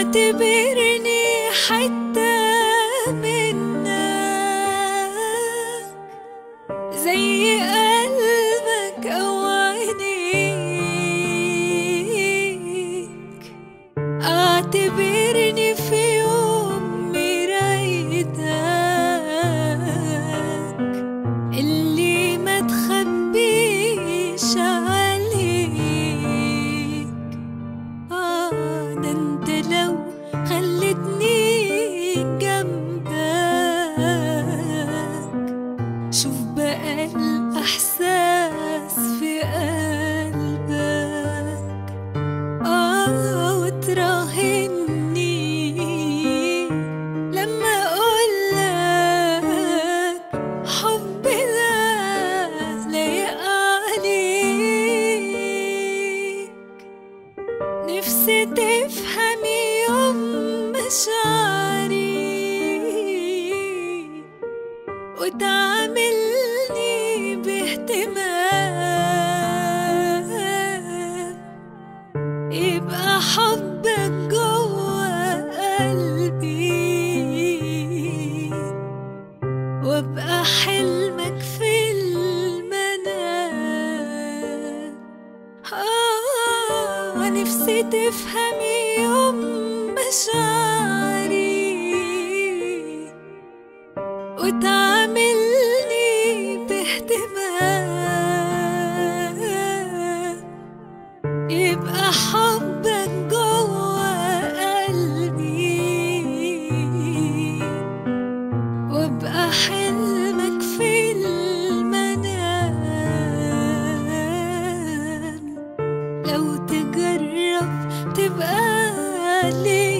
اعتبرني حتة منك زي قلبك أو عينيك اعتبرني في يوم مرايتك اللي ما تخبيش عليك آه ده انت لو خلتني جنبك شوف بقى الإحساس في قلبك آه وتراهني لما أقولك حبي ده لايق عليك نفسي تفهمي يوم مشاعري وتعاملني باهتمام يبقى حبك جوا قلبي وابقى حلمك في المنام آه نفسي تفهمي يوم مشاعري وتعاملني باهتمام يبقى حبك جوا قلبي وابقى حلمك في المنام لو تجرب تبقى ليه